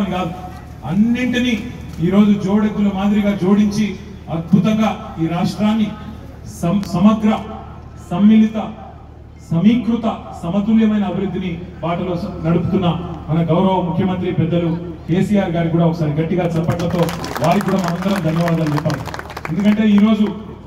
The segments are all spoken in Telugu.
అని కాదు అన్నింటినీ ఈరోజు జోడెకుల మాదిరిగా జోడించి అద్భుతంగా ఈ రాష్ట్రాన్ని సం- సమగ్ర సమ్మిళిత సమీకృత సమతుల్యమైన అభివృద్ధిని బాటలో స- నడుపుతున్న మన గౌరవ ముఖ్యమంత్రి పెద్దలు కేసీఆర్ గారికి కూడా ఒకసారి గట్టిగా చప్పట్లతో వారికి కూడా మనందరం ధన్యవాదాలు చెప్పాలి ఎందుకంటే ఈరోజు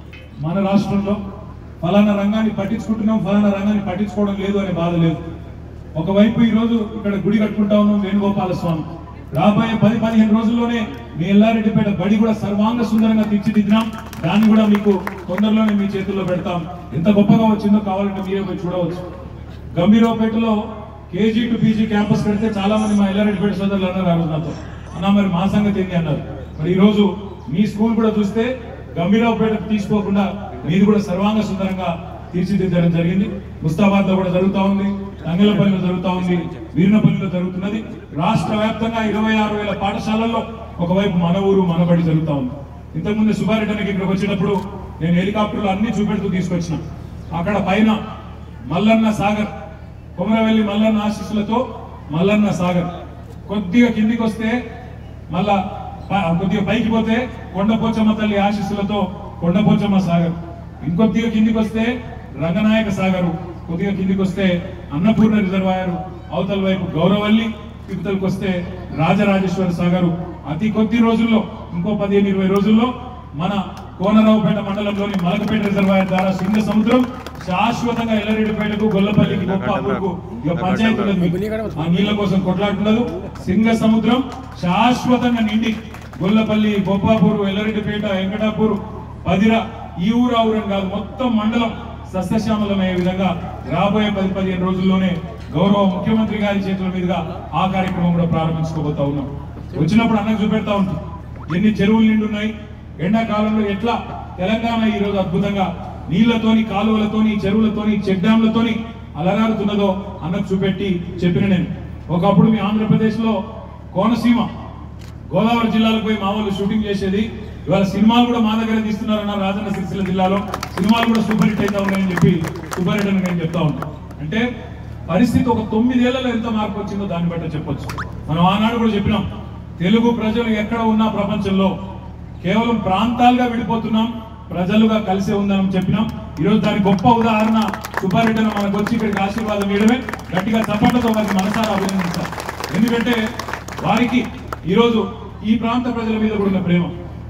మన రాష్ట్రంలో ఫలానా రంగాన్ని పట్టించుకుంటున్నాం ఫలానా రంగాన్ని పట్టించుకోవడం లేదు అనే బాధ లేదు ఒకవైపు ఈరోజు ఇక్కడ గుడి కట్టుకుంటా ఉన్నాం వేణుగోపాల స్వామి రాబోయే పది పదిహేను రోజుల్లోనే మీ ఎల్లారెడ్డిపేట బడి కూడా సర్వాంగ సుందరంగా తీర్చిదిద్దినాం దాన్ని కూడా మీకు తొందరలోనే మీ చేతుల్లో పెడతాం ఎంత గొప్పగా వచ్చిందో కావాలంటే మీరే పోయి చూడవచ్చు గంభీరావుపేటలో కేజీ టు పీజీ క్యాంపస్ పెడితే చాలా మంది మా ఎల్లారెడ్డిపేట సోదరులు అన్నారు ఆ రోజు నాతో అన్నా మరి మా సంగతి ఏంటి అన్నారు మరి ఈ రోజు మీ స్కూల్ కూడా చూస్తే గంభీరావుపేటకు తీసుకోకుండా మీది కూడా సర్వాంగ సుందరంగా తీర్చిదిద్దడం జరిగింది ముస్తాబాద్ లో కూడా జరుగుతా ఉంది తంగలపల్లిలో జరుగుతా ఉంది వీరినపల్లిలో జరుగుతున్నది రాష్ట్ర వ్యాప్తంగా ఇరవై ఆరు వేల పాఠశాలల్లో ఒకవైపు మన ఊరు మనబడి జరుగుతా ఉంది ఇంతకుముందు సుబ్బారెడ్డికి ఇక్కడికి వచ్చేటప్పుడు నేను హెలికాప్టర్లో అన్ని చూపెడుతూ తీసుకొచ్చిన అక్కడ పైన మల్లన్న సాగర్ కొమరవెల్లి మల్లన్న ఆశీస్సులతో మల్లన్న సాగర్ కొద్దిగా కిందికి వస్తే మళ్ళా ప- కొద్దిగా పైకి పోతే కొండపోచమ్మ తల్లి ఆశీస్సులతో కొండపోచమ్మ సాగర్ ఇంకొద్దిగా కిందికి వస్తే రంగనాయక సాగరు కొద్దిగా కిందికి వస్తే అన్నపూర్ణ రిజర్వాయర్ అవతల వైపు గౌరవల్లి ఇవతలకు వస్తే రాజరాజేశ్వర సాగరు అతి కొద్ది రోజుల్లో ఇంకో పదిహేను ఇరవై రోజుల్లో మన కోనరావుపేట మండలంలోని మలకపేట రిజర్వాయర్ ద్వారా సింగ సముద్రం శాశ్వతంగా ఎల్లరెడ్డిపేటకు గొల్లపల్లికి గొప్పకు ఇక పంచాయతీలకు మీకు ఆ నీళ్ల కోసం కొట్లాడుతున్నది సింగ సముద్రం శాశ్వతంగా నిండి గొల్లపల్లి గొప్పాపూర్ ఎల్లరెడ్డిపేట వెంకటాపూర్ పదిర ఈ ఊరు ఆ ఊరని కాదు మొత్తం మండలం సస్యశ్యామలమయ్యే విధంగా రాబోయే పది పదిహేను రోజుల్లోనే గౌరవ ముఖ్యమంత్రి గారి చేతుల మీదుగా ఆ కార్యక్రమం కూడా ప్రారంభించుకోబోతా ఉన్నాం వచ్చినప్పుడు అన్నకు చూపెడతా ఉంటాం ఎన్ని చెరువులు నిండున్నాయి ఎండాకాలంలో ఎట్లా తెలంగాణ ఈ రోజు అద్భుతంగా నీళ్లతోని కాలువలతోని చెరువులతోని చెక్ డ్యాంలతోని అలరారుతున్నదో అన్నకు చూపెట్టి చెప్పిన నేను ఒకప్పుడు మీ ఆంధ్రప్రదేశ్ లో కోనసీమ గోదావరి జిల్లాలకు పోయి మా వాళ్ళు షూటింగ్ చేసేది ఇవాళ సినిమాలు కూడా మా దగ్గర తీస్తున్నారన్న రాజన్న సిరిసిల్ల జిల్లాలో సినిమాలు కూడా సూపర్ హిట్ అవుతా ఉన్నాయని చెప్పి సూపర్ హిట్ అని నేను చెప్తా ఉంటాను అంటే పరిస్థితి ఒక తొమ్మిదేళ్లలో ఎంత మార్పు వచ్చిందో దాన్ని బట్టి చెప్పొచ్చు మనం ఆనాడు కూడా చెప్పినాం తెలుగు ప్రజలు ఎక్కడ ఉన్నా ప్రపంచంలో కేవలం ప్రాంతాలుగా విడిపోతున్నాం ప్రజలుగా కలిసి ఉందని చెప్పినాం ఈరోజు దాని గొప్ప ఉదాహరణ సుబ్బారెడ్డి మనకు వచ్చి ఇక్కడికి ఆశీర్వాదం ఇవ్వడమే గట్టిగా చప్పట్లతో వారికి మనసారా అభినందించాలి ఎందుకంటే వారికి ఈరోజు ఈ ప్రాంత ప్రజల మీద కూడా ఉన్న ప్రేమ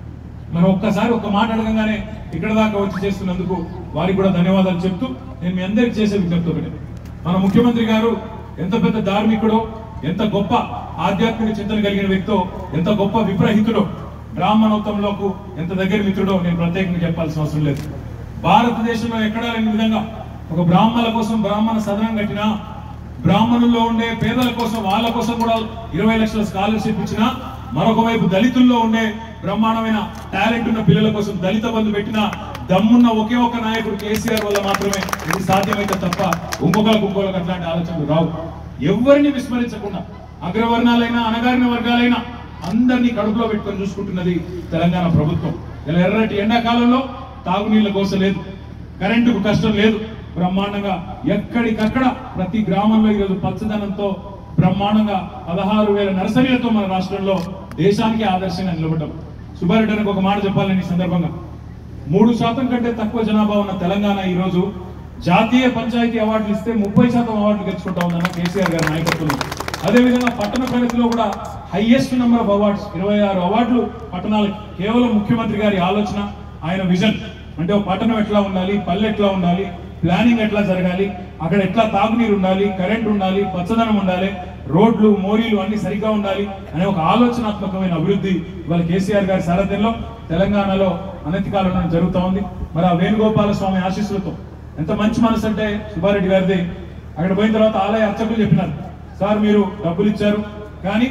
మనం ఒక్కసారి ఒక్క మాట అడగంగానే ఇక్కడ దాకా వచ్చి చేస్తున్నందుకు వారికి కూడా ధన్యవాదాలు చెప్తూ నేను మీ అందరికి చేసే విజ్ఞప్తి ఒకటే మన ముఖ్యమంత్రి గారు ఎంత పెద్ద ధార్మికుడో ఎంత గొప్ప ఆధ్యాత్మిక చింతన కలిగిన వ్యక్తో ఎంత గొప్ప విప్రహితుడో బ్రాహ్మణోత్తంలోకి ఎంత దగ్గర మిత్రుడో నేను ప్రత్యేకంగా చెప్పాల్సిన అవసరం లేదు భారతదేశంలో ఎక్కడా లేని విధంగా ఒక బ్రాహ్మణుల కోసం బ్రాహ్మణ సదనం కట్టినా బ్రాహ్మణుల్లో ఉండే పేదల కోసం వాళ్ళ కోసం కూడా ఇరవై లక్షల స్కాలర్షిప్ ఇచ్చిన మరొక వైపు దళితుల్లో ఉండే బ్రహ్మాండమైన టాలెంట్ ఉన్న పిల్లల కోసం దళిత బంధు పెట్టిన దమ్మున్న ఒకే ఒక్క నాయకుడు కేసీఆర్ వల్ల మాత్రమే ఇది సాధ్యమైతే తప్ప ఇంకొకరికి ఇంకొకరికి అట్లాంటి ఆలోచనలు రావు ఎవరిని విస్మరించకుండా అగ్రవర్ణాలైనా అణగారిన వర్గాలైనా అందరినీ కడుపులో పెట్టుకొని చూసుకుంటున్నది తెలంగాణ ప్రభుత్వం ఇలా ఎర్రటి ఎండాకాలంలో తాగునీళ్ళ కోసం లేదు కరెంటుకు కష్టం లేదు బ్రహ్మాండంగా ఎక్కడికక్కడ ప్రతి గ్రామంలో ఈరోజు పచ్చదనంతో బ్రహ్మాండంగా పదహారు వేల నర్సరీలతో మన రాష్ట్రంలో దేశానికి ఆదర్శంగా నిలబడ్డాం సుబ్బారెడ్డి ఒక మాట చెప్పాలని ఈ సందర్భంగా మూడు శాతం కంటే తక్కువ జనాభా ఉన్న తెలంగాణ ఈ రోజు జాతీయ పంచాయతీ అవార్డులు ఇస్తే ముప్పై శాతం అవార్డులు గెలుచుకుంటా ఉందన్న కేసీఆర్ గారి నాయకత్వంలో అదేవిధంగా పట్టణ ప్రగతిలో కూడా హైయెస్ట్ నెంబర్ ఆఫ్ అవార్డ్స్ ఇరవై ఆరు అవార్డులు పట్టణాలకు కేవలం ముఖ్యమంత్రి గారి ఆలోచన ఆయన విజన్ అంటే ఒక పట్టణం ఎట్లా ఉండాలి పల్లె ఎట్లా ఉండాలి ప్లానింగ్ ఎట్లా జరగాలి అక్కడ ఎట్లా తాగునీరు ఉండాలి కరెంట్ ఉండాలి పచ్చదనం ఉండాలి రోడ్లు మోరీలు అన్ని సరిగ్గా ఉండాలి అనే ఒక ఆలోచనాత్మకమైన అభివృద్ధి ఇవాళ కేసీఆర్ గారి సారథ్యంలో తెలంగాణలో అనతి కాలంలో జరుగుతా ఉంది మరి ఆ వేణుగోపాల స్వామి ఆశీస్సులతో ఎంత మంచి మనసు అంటే సుబ్బారెడ్డి గారిది అక్కడ పోయిన తర్వాత ఆలయ అర్చకులు చెప్పినారు సార్ మీరు డబ్బులు ఇచ్చారు కానీ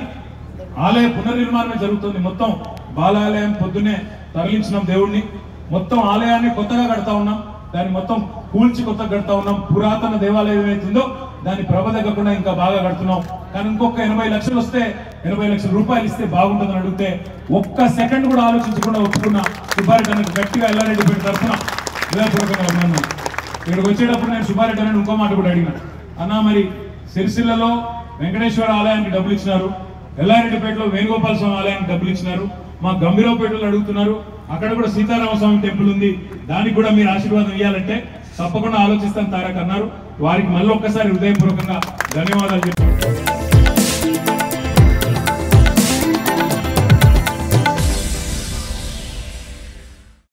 ఆలయ పునర్నిర్మాణమే జరుగుతుంది మొత్తం బాలాలయం పొద్దునే తరలించినాం దేవుణ్ణి మొత్తం ఆలయాన్ని కొత్తగా కడతా ఉన్నాం దాన్ని మొత్తం కూల్చి కొత్తగా కడతా ఉన్నాం పురాతన దేవాలయం ఏమైతుందో దాన్ని ప్రభ తగ్గకుండా ఇంకా బాగా కడుతున్నాం కానీ ఇంకొక ఎనభై లక్షలు వస్తే ఎనభై లక్షల రూపాయలు ఇస్తే బాగుంటుందని అడిగితే ఒక్క సెకండ్ కూడా ఆలోచించకుండా ఒప్పుకున్న సుబ్బారెడ్డి అన్నకు గట్టిగా ఎల్లారెడ్డి పెట్టి తరఫున హృదయపూర్వకంగా అభినందనలు ఇక్కడికి వచ్చేటప్పుడు నేను సుబ్బారెడ్డి అని ఇంకో మాట కూడా అడిగిన అన్నా మరి సిరిసిల్లలో వెంకటేశ్వర ఆలయానికి డబ్బులు ఇచ్చినారు ఎల్లారెడ్డిపేటలో వేణుగోపాల స్వామి ఆలయానికి డబ్బులు ఇచ్చినారు మా గంభీరావుపేటలో అడుగుతున్నారు అక్కడ కూడా సీతారామ స్వామి టెంపుల్ ఉంది దానికి కూడా మీరు ఆశీర్వాదం ఇవ్వాలంటే తప్పకుండా ఆలోచిస్తాను తారక్ అన్నారు వారికి మళ్ళీ ఒక్కసారి హృదయపూర్వకంగా ధన్యవాదాలు చెప్తాను